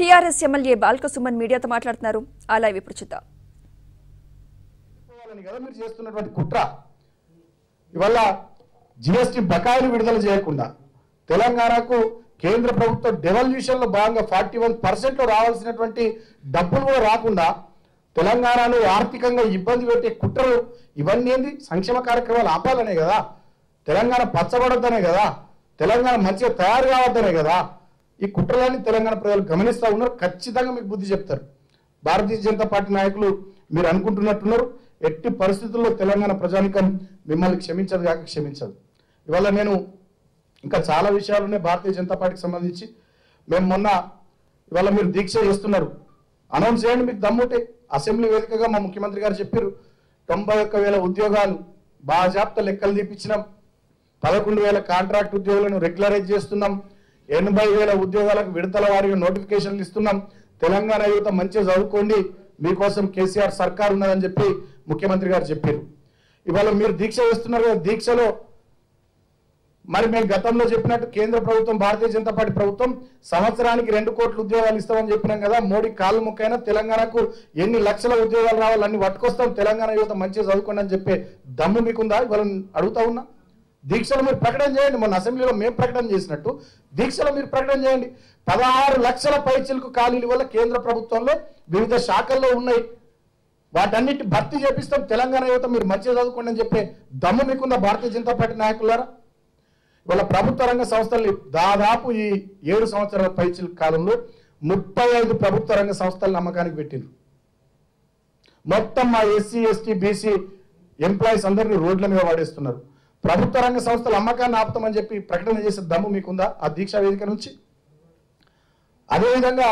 TRS MLA Balka Suman మీడియాతో మాట్లాడుతున్నారు ఆ లైవ్ ఇప్పుడు చూద్దాం చేసుకోవాలని కదా మీరు చేస్తున్నటువంటి కుట్ర ఇవల్ల జిఎస్టి బకాయిలు విడుదల చేయకుండా తెలంగాణకు కేంద్ర ప్రభుత్వం డెవల్యూషన్ లో భాగంగా ఫార్టీ వన్ పర్సెంట్ లో రావాల్సినటువంటి డబ్బులు కూడా రాకుండా తెలంగాణను ఆర్థికంగా ఇబ్బంది పెట్టే కుట్రలు ఇవన్నీ ఏంది సంక్షేమ కార్యక్రమాలు ఆపాలనే కదా తెలంగాణ పచ్చబడద్దనే కదా తెలంగాణ మంచిగా తయారు కావద్దనే కదా ఈ కుట్రలన్నీ తెలంగాణ ప్రజలు గమనిస్తూ ఉన్నారు ఖచ్చితంగా మీకు బుద్ధి చెప్తారు భారతీయ జనతా పార్టీ నాయకులు మీరు అనుకుంటున్నట్టున్నారు ఎట్టి పరిస్థితుల్లో తెలంగాణ ప్రజానికం మిమ్మల్ని క్షమించదు కాక క్షమించదు ఇవాళ నేను ఇంకా చాలా విషయాలు ఉన్నాయి భారతీయ జనతా పార్టీకి సంబంధించి మేము మొన్న ఇవాళ మీరు దీక్ష చేస్తున్నారు అనౌన్స్ చేయండి మీకు దమ్ముంటే అసెంబ్లీ వేదికగా మా ముఖ్యమంత్రి గారు చెప్పారు తొంభై ఒక్క వేల ఉద్యోగాలు బాజాప్త లెక్కలు తీపించినాం పదకొండు వేల కాంట్రాక్ట్ ఉద్యోగులను రెగ్యులరైజ్ చేస్తున్నాం ఎనభై వేల ఉద్యోగాలకు విడతల వారీగా నోటిఫికేషన్లు ఇస్తున్నాం తెలంగాణ యువత మంచిగా చదువుకోండి మీకోసం కేసీఆర్ సర్కార్ ఉన్నదని చెప్పి ముఖ్యమంత్రి గారు చెప్పారు ఇవాళ మీరు దీక్ష చేస్తున్నారు కదా దీక్షలో మరి మేము గతంలో చెప్పినట్టు కేంద్ర ప్రభుత్వం భారతీయ జనతా పార్టీ ప్రభుత్వం సంవత్సరానికి రెండు కోట్ల ఉద్యోగాలు ఇస్తామని చెప్పినాం కదా మోడీ కాళ్ళు ముక్కైనా తెలంగాణకు ఎన్ని లక్షల ఉద్యోగాలు రావాలి అన్ని పట్టుకొస్తాం తెలంగాణ యువత మంచిగా చదువుకోండి అని చెప్పే దమ్ము మీకుందా ఇవాళ అడుగుతా ఉన్నా దీక్షలో మీరు ప్రకటన చేయండి మొన్న అసెంబ్లీలో మేము ప్రకటన చేసినట్టు దీక్షలో మీరు ప్రకటన చేయండి పదహారు లక్షల పైచిలకు ఖాళీల వల్ల కేంద్ర ప్రభుత్వంలో వివిధ శాఖల్లో ఉన్నాయి వాటన్నిటి భర్తీ చేపిస్తాం తెలంగాణ యువత మీరు మంచిగా చదువుకోండి అని చెప్పే దమ్ము మీకున్న భారతీయ జనతా పార్టీ నాయకులారా ఇవాళ ప్రభుత్వ రంగ సంస్థలు దాదాపు ఈ ఏడు సంవత్సరాల పైచిల కాలంలో ముప్పై ఐదు ప్రభుత్వ రంగ సంస్థలను అమ్మకానికి పెట్టిండ్రు మొత్తం మా ఎస్సీ ఎస్టీ బీసీ ఎంప్లాయీస్ అందరినీ రోడ్ల మీద వాడేస్తున్నారు ప్రభుత్వ రంగ సంస్థల అమ్మకాన్ని ఆపుతామని చెప్పి ప్రకటన చేసే దమ్ము మీకుందా ఆ దీక్షా వేదిక నుంచి అదేవిధంగా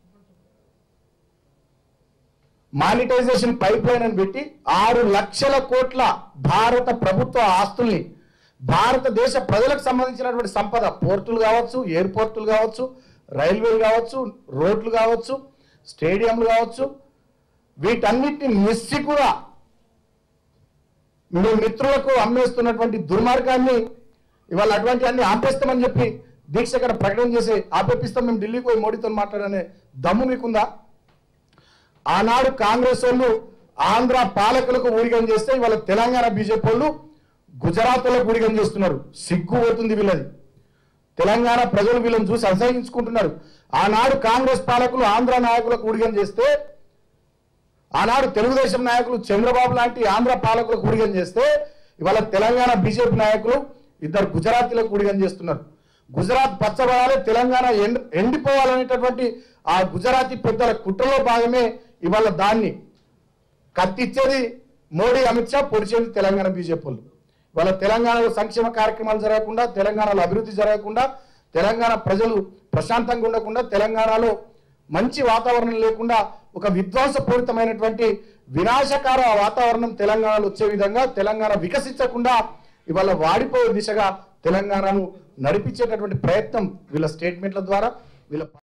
మానిటైజేషన్ పైప్ లైన్ అని పెట్టి ఆరు లక్షల కోట్ల భారత ప్రభుత్వ ఆస్తుల్ని భారతదేశ ప్రజలకు సంబంధించినటువంటి సంపద పోర్టులు కావచ్చు ఎయిర్పోర్టులు కావచ్చు రైల్వేలు కావచ్చు రోడ్లు కావచ్చు స్టేడియంలు కావచ్చు వీటన్నిటిని మిస్సి కూడా మీ మిత్రులకు అమ్మేస్తున్నటువంటి దుర్మార్గాన్ని ఇవాళ అటువంటి అన్ని ఆపేస్తామని చెప్పి దీక్ష ఇక్కడ ప్రకటన చేసి ఆపేపిస్తాం మేము ఢిల్లీకి పోయి మోడీతో మాట్లాడనే దమ్ము మీకుందా ఆనాడు కాంగ్రెస్ వాళ్ళు ఆంధ్ర పాలకులకు ఊడిగం చేస్తే ఇవాళ తెలంగాణ బీజేపీ వాళ్ళు గుజరాత్లకు ఊడిగం చేస్తున్నారు సిగ్గు పోతుంది వీళ్ళది తెలంగాణ ప్రజలు వీళ్ళని చూసి అసహించుకుంటున్నారు ఆనాడు కాంగ్రెస్ పాలకులు ఆంధ్ర నాయకులకు ఊడిగం చేస్తే ఆనాడు తెలుగుదేశం నాయకులు చంద్రబాబు లాంటి ఆంధ్ర పాలకులకు ఊడిగం చేస్తే ఇవాళ తెలంగాణ బీజేపీ నాయకులు ఇద్దరు గుజరాతీలకు ఊడిగం చేస్తున్నారు గుజరాత్ పచ్చబడాలి తెలంగాణ ఎండ్ ఎండిపోవాలనేటటువంటి ఆ గుజరాతీ పెద్దల కుట్రలో భాగమే ఇవాళ దాన్ని కత్తిచ్చేది మోడీ అమిత్ షా పొడిచేది తెలంగాణ బీజేపీ వాళ్ళు ఇవాళ తెలంగాణలో సంక్షేమ కార్యక్రమాలు జరగకుండా తెలంగాణలో అభివృద్ధి జరగకుండా తెలంగాణ ప్రజలు ప్రశాంతంగా ఉండకుండా తెలంగాణలో మంచి వాతావరణం లేకుండా ఒక విధ్వంసపూరితమైనటువంటి వినాశకార వాతావరణం తెలంగాణలో వచ్చే విధంగా తెలంగాణ వికసించకుండా ఇవాళ వాడిపోయే దిశగా తెలంగాణను నడిపించేటటువంటి ప్రయత్నం వీళ్ళ స్టేట్మెంట్ల ద్వారా వీళ్ళ